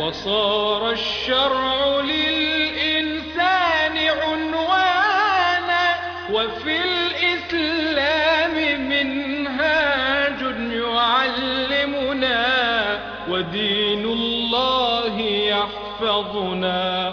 وصار الشرع للإنسان عنوانا وفي الإسلام منهاج يعلمنا ودين الله يحفظنا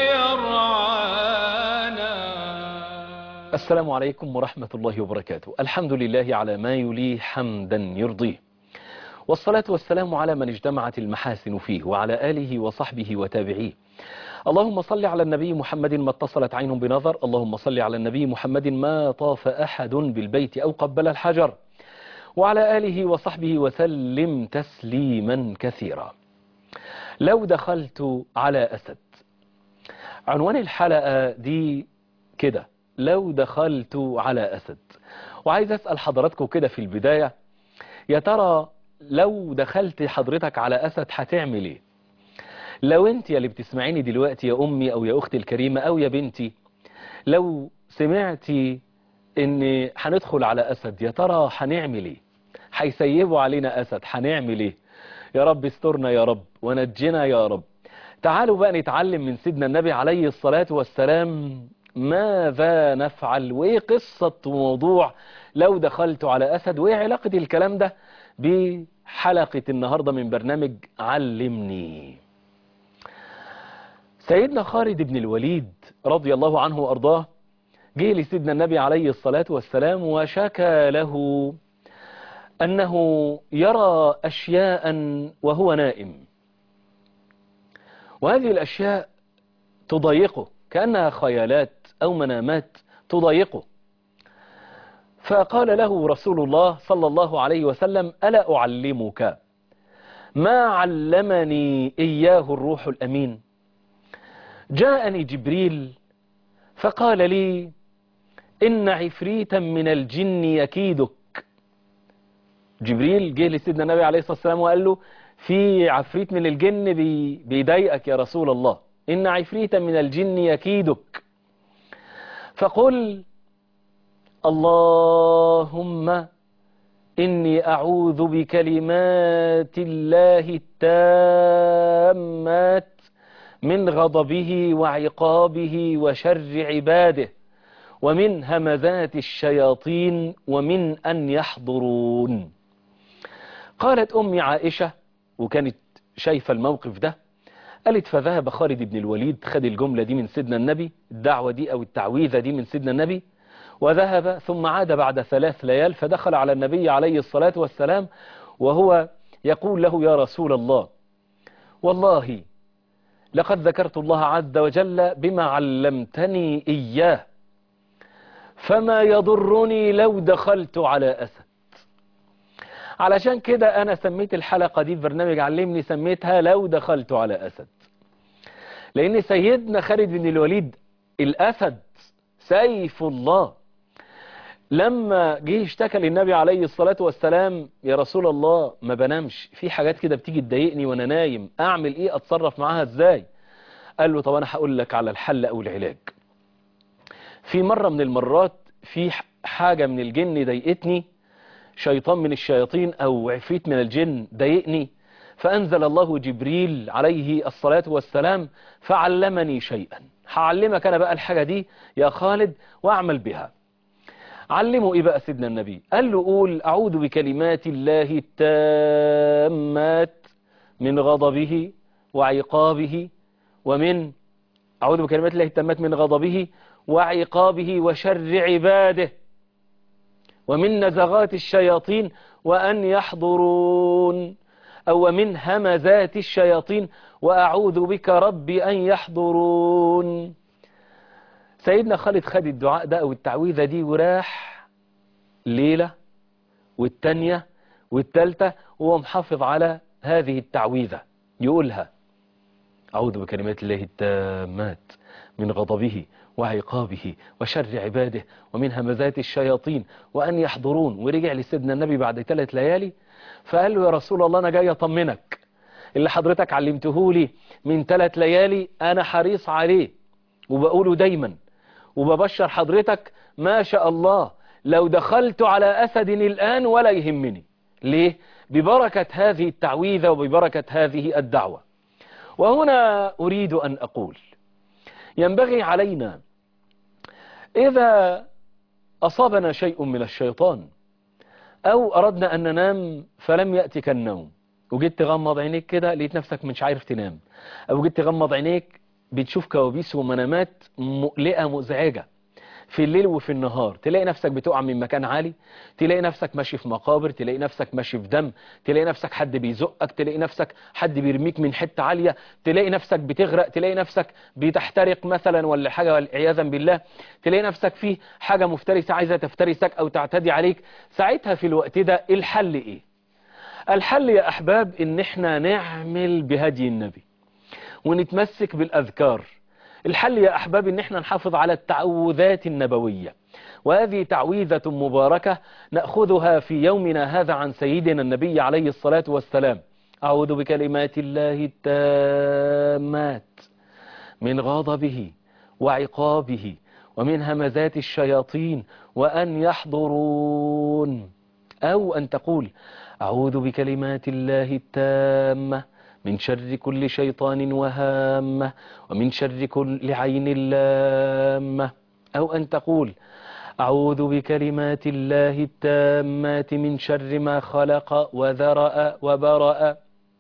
ويرعانا السلام عليكم ورحمة الله وبركاته الحمد لله على ما يليه حمدا يرضيه والصلاة والسلام على من اجتمعت المحاسن فيه وعلى آله وصحبه وتابعيه اللهم صل على النبي محمد ما اتصلت عين بنظر اللهم صل على النبي محمد ما طاف أحد بالبيت أو قبل الحجر وعلى آله وصحبه وسلم تسليما كثيرا لو دخلت على أسد عنوان الحلقة دي كده لو دخلت على أسد وعايز أسأل حضراتكم كده في البداية يا ترى لو دخلت حضرتك على أسد هتعمل ايه لو انت اللي بتسمعيني دلوقتي يا أمي أو يا أختي الكريمة أو يا بنتي لو سمعتي ان هندخل على أسد يا ترى هنعمل ايه هيسيبوا علينا أسد هنعمل ايه يا رب استرنا يا رب ونجنا يا رب تعالوا بقى نتعلم من سيدنا النبي عليه الصلاة والسلام ماذا نفعل وايه قصة موضوع لو دخلت على أسد وايه علاقة الكلام ده بحلقة النهاردة من برنامج علمني سيدنا خالد بن الوليد رضي الله عنه وأرضاه جه لسيدنا النبي عليه الصلاة والسلام وشكى له أنه يرى أشياء وهو نائم وهذه الأشياء تضايقه كأنها خيالات أو منامات تضايقه فقال له رسول الله صلى الله عليه وسلم ألا أعلمك ما علمني إياه الروح الأمين جاءني جبريل فقال لي إن عفريتا من الجن يكيدك جبريل جه لسيدنا النبي عليه الصلاة والسلام وقال له في عفريت من الجن بي بيضايقك يا رسول الله إن عفريتا من الجن يكيدك فقل اللهم إني أعوذ بكلمات الله التامات من غضبه وعقابه وشر عباده ومن همذات الشياطين ومن أن يحضرون قالت أمي عائشة وكانت شايفة الموقف ده قالت فذهب خالد بن الوليد خد الجملة دي من سيدنا النبي الدعوة دي أو التعويذة دي من سيدنا النبي وذهب ثم عاد بعد ثلاث ليال فدخل على النبي عليه الصلاة والسلام وهو يقول له يا رسول الله والله لقد ذكرت الله عز وجل بما علمتني إياه فما يضرني لو دخلت على أسد علشان كده أنا سميت الحلقة دي في برنامج علمني سميتها لو دخلت على أسد لأن سيدنا خالد بن الوليد الأسد سيف الله لما جه اشتكى للنبي عليه الصلاة والسلام يا رسول الله ما بنامش في حاجات كده بتيجي تضايقني وانا نايم اعمل ايه اتصرف معاها ازاي قال له طب انا هقول لك على الحل او العلاج في مرة من المرات في حاجة من الجن ضايقتني شيطان من الشياطين او عفريت من الجن ضايقني فانزل الله جبريل عليه الصلاة والسلام فعلمني شيئا هعلمك انا بقى الحاجة دي يا خالد واعمل بها علموا ايه بقى سيدنا النبي قال له قول اعوذ بكلمات الله التامات من غضبه وعقابه ومن اعوذ بكلمات الله التامات من غضبه وعقابه وشر عباده ومن نزغات الشياطين وان يحضرون او من همزات الشياطين واعوذ بك ربي ان يحضرون سيدنا خالد خد الدعاء ده او التعويذة دي وراح ليلة والتانية والتالتة وهو محافظ على هذه التعويذة يقولها أعوذ بكلمات الله التامات من غضبه وعقابه وشر عباده ومن همزات الشياطين وأن يحضرون ورجع لسيدنا النبي بعد ثلاث ليالي فقال له يا رسول الله أنا جاي أطمنك اللي حضرتك علمته لي من ثلاث ليالي أنا حريص عليه وبقوله دايما وببشر حضرتك ما شاء الله لو دخلت على أسد الآن ولا يهمني ليه؟ ببركة هذه التعويذة وببركة هذه الدعوة وهنا أريد أن أقول ينبغي علينا إذا أصابنا شيء من الشيطان أو أردنا أن ننام فلم يأتك النوم وجيت تغمض عينيك كده لقيت نفسك مش عارف تنام أو جيت تغمض عينيك بتشوف كوابيس ومنامات مقلقة مزعجة في الليل وفي النهار تلاقي نفسك بتقع من مكان عالي تلاقي نفسك ماشي في مقابر تلاقي نفسك ماشي في دم تلاقي نفسك حد بيزقك تلاقي نفسك حد بيرميك من حتة عالية تلاقي نفسك بتغرق تلاقي نفسك بتحترق مثلا ولا حاجة والعياذا بالله تلاقي نفسك في حاجة مفترسة عايزة تفترسك أو تعتدي عليك ساعتها في الوقت ده الحل إيه الحل يا أحباب إن احنا نعمل بهدي النبي ونتمسك بالأذكار الحل يا أحباب إن احنا نحافظ على التعوذات النبوية وهذه تعويذة مباركة نأخذها في يومنا هذا عن سيدنا النبي عليه الصلاة والسلام أعوذ بكلمات الله التامات من غضبه وعقابه ومن همزات الشياطين وأن يحضرون أو أن تقول أعوذ بكلمات الله التامة من شر كل شيطان وهامة ومن شر كل عين لامة أو أن تقول أعوذ بكلمات الله التامات من شر ما خلق وذرأ وبرأ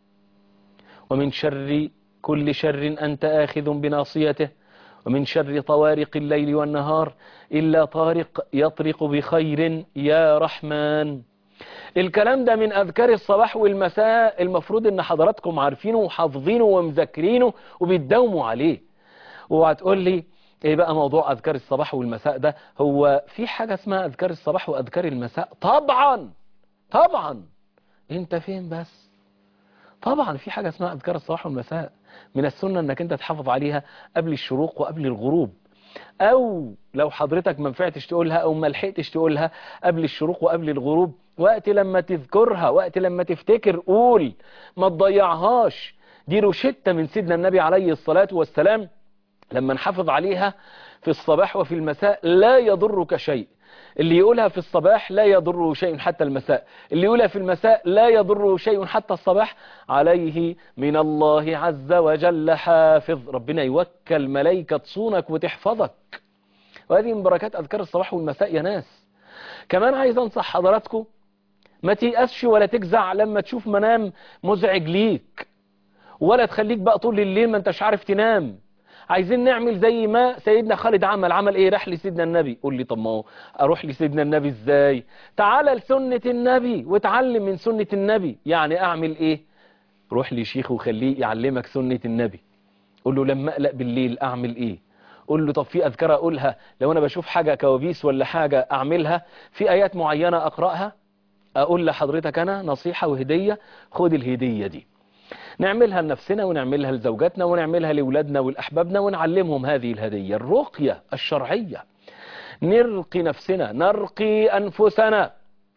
ومن شر كل شر أنت آخذ بناصيته ومن شر طوارق الليل والنهار إلا طارق يطرق بخير يا رحمن الكلام ده من أذكار الصباح والمساء المفروض ان حضراتكم عارفينه وحافظينه ومذكرينه وبتداوموا عليه وهتقول لي ايه بقى موضوع أذكار الصباح والمساء ده هو في حاجة اسمها أذكار الصباح وأذكار المساء طبعا طبعا انت فين بس طبعا في حاجة اسمها أذكار الصباح والمساء من السنة انك انت تحافظ عليها قبل الشروق وقبل الغروب او لو حضرتك ما نفعتش تقولها او ما لحقتش تقولها قبل الشروق وقبل الغروب وقت لما تذكرها وقت لما تفتكر قول ما تضيعهاش دي روشتة من سيدنا النبي عليه الصلاة والسلام لما نحافظ عليها في الصباح وفي المساء لا يضرك شيء اللي يقولها في الصباح لا يضره شيء حتى المساء اللي يقولها في المساء لا يضره شيء حتى الصباح عليه من الله عز وجل حافظ ربنا يوكل ملائكة تصونك وتحفظك وهذه من بركات أذكار الصباح والمساء يا ناس كمان عايز أنصح حضراتكم ما تيأسش ولا تجزع لما تشوف منام مزعج ليك ولا تخليك بقى طول الليل ما انتش عارف تنام عايزين نعمل زي ما سيدنا خالد عمل عمل ايه راح لسيدنا النبي قول لي طب ما هو اروح لسيدنا النبي ازاي تعالى لسنة النبي واتعلم من سنة النبي يعني اعمل ايه روح لشيخ وخليه يعلمك سنة النبي قول له لما اقلق بالليل اعمل ايه قول له طب في اذكار اقولها لو انا بشوف حاجة كوابيس ولا حاجة اعملها في ايات معينة اقرأها اقول لحضرتك انا نصيحة وهدية خد الهدية دي نعملها لنفسنا ونعملها لزوجاتنا ونعملها لأولادنا والأحبابنا ونعلمهم هذه الهدية الرقية الشرعية نرقي نفسنا نرقي أنفسنا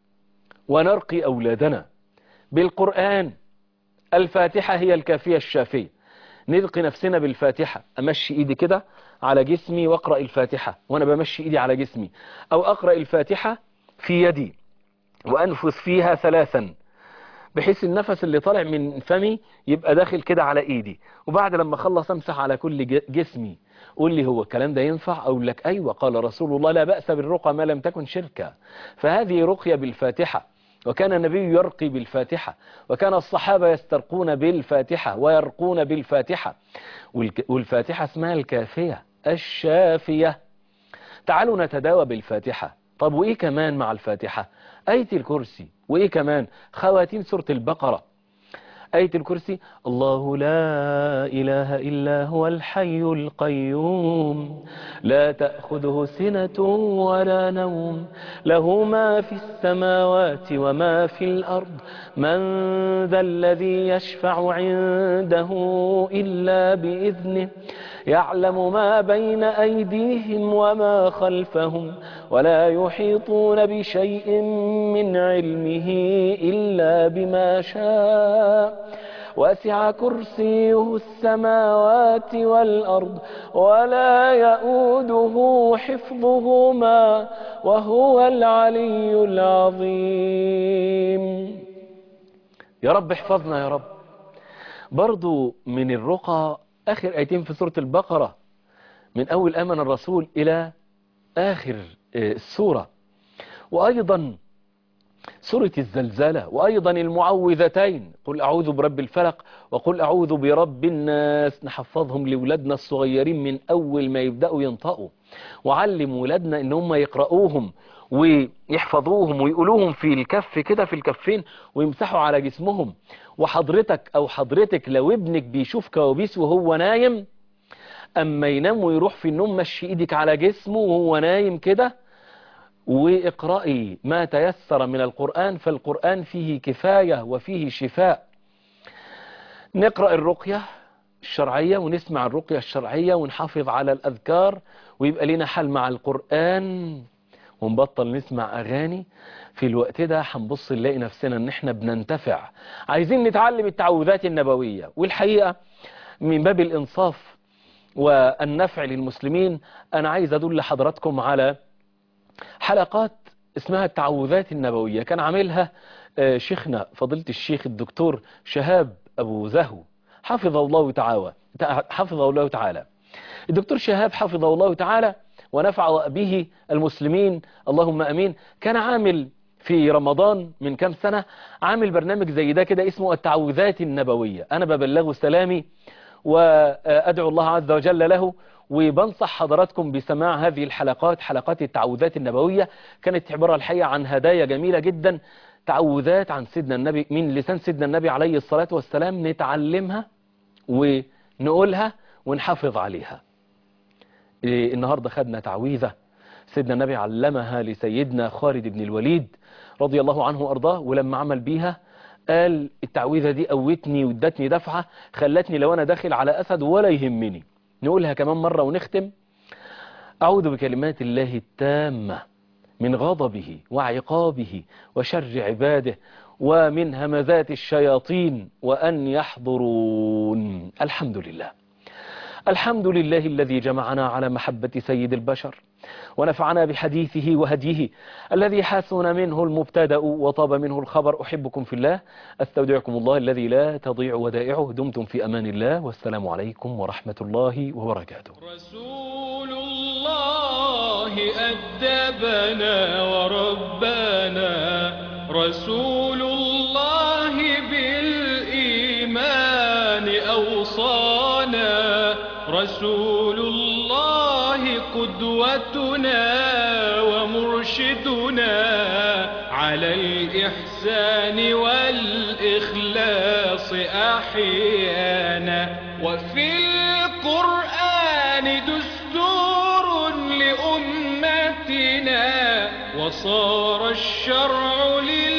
ونرقي أولادنا بالقرآن الفاتحة هي الكافية الشافية نرقي نفسنا بالفاتحة أمشي إيدي كده على جسمي وأقرأ الفاتحة وأنا بمشي إيدي على جسمي أو أقرأ الفاتحة في يدي وأنفث فيها ثلاثا بحيث النفس اللي طالع من فمي يبقى داخل كده على ايدي وبعد لما اخلص امسح على كل جسمي قول لي هو الكلام ده ينفع اقول لك ايوه قال رسول الله لا بأس بالرقى ما لم تكن شركا فهذه رقية بالفاتحة وكان النبي يرقي بالفاتحة وكان الصحابة يسترقون بالفاتحة ويرقون بالفاتحة والفاتحة اسمها الكافية الشافية تعالوا نتداوى بالفاتحة طب وإيه كمان مع الفاتحة آية الكرسي وإيه كمان خواتيم سورة البقرة آية الكرسي الله لا إله إلا هو الحي القيوم لا تأخذه سنة ولا نوم له ما في السماوات وما في الأرض من ذا الذي يشفع عنده إلا بإذنه يعلم ما بين أيديهم وما خلفهم ولا يحيطون بشيء من علمه إلا بما شاء وسع كرسيه السماوات والأرض ولا يؤوده حفظهما وهو العلي العظيم يا رب احفظنا يا رب برضو من الرقى آخر آيتين في سورة البقرة من أول أمن الرسول إلى آخر السورة وأيضا سورة الزلزلة وأيضا المعوذتين قل أعوذ برب الفلق وقل أعوذ برب الناس نحفظهم لولادنا الصغيرين من أول ما يبدأوا ينطقوا وعلم ولادنا إن هم يقرؤوهم ويحفظوهم ويقولوهم في الكف كده في الكفين ويمسحوا على جسمهم وحضرتك أو حضرتك لو ابنك بيشوف كوابيس وهو نايم أما ينام ويروح في النوم مشي إيدك على جسمه وهو نايم كده واقرأي ما تيسر من القرآن فالقرآن فيه كفاية وفيه شفاء نقرأ الرقية الشرعية ونسمع الرقية الشرعية ونحافظ على الأذكار ويبقى لنا حل مع القرآن ونبطل نسمع أغاني في الوقت ده هنبص نلاقي نفسنا ان احنا بننتفع عايزين نتعلم التعوذات النبوية والحقيقة من باب الإنصاف والنفع للمسلمين أنا عايز أدل لحضراتكم على حلقات اسمها التعوذات النبوية كان عاملها شيخنا فضيلة الشيخ الدكتور شهاب أبو زهو حفظه الله تعالى حفظه الله تعالى الدكتور شهاب حفظه الله تعالى ونفع به المسلمين اللهم أمين كان عامل في رمضان من كام سنة عامل برنامج زي ده كده اسمه التعوذات النبوية أنا ببلغه سلامي وأدعو الله عز وجل له وبنصح حضراتكم بسماع هذه الحلقات حلقات التعوذات النبوية كانت عبارة الحقيقة عن هدايا جميلة جدا تعوذات عن سيدنا النبي من لسان سيدنا النبي عليه الصلاة والسلام نتعلمها ونقولها ونحافظ عليها إيه النهاردة خدنا تعويذة سيدنا النبي علمها لسيدنا خالد بن الوليد رضي الله عنه وأرضاه ولما عمل بيها قال التعويذة دي قوتني وادتني دفعة خلتني لو أنا داخل على أسد ولا يهمني نقولها كمان مرة ونختم أعوذ بكلمات الله التامة من غضبه وعقابه وشر عباده ومن همزات الشياطين وأن يحضرون الحمد لله الحمد لله الذي جمعنا على محبة سيد البشر ونفعنا بحديثه وهديه الذي حسن منه المبتدأ وطاب منه الخبر أحبكم في الله أستودعكم الله الذي لا تضيع ودائعه دمتم في أمان الله والسلام عليكم ورحمة الله وبركاته رسول الله أدبنا وربنا رسول الله بالإيمان أوصانا رسول الله قدوتنا ومرشدنا على الإحسان والإخلاص أحيانا وفي القرآن دستور لأمتنا وصار الشرع لله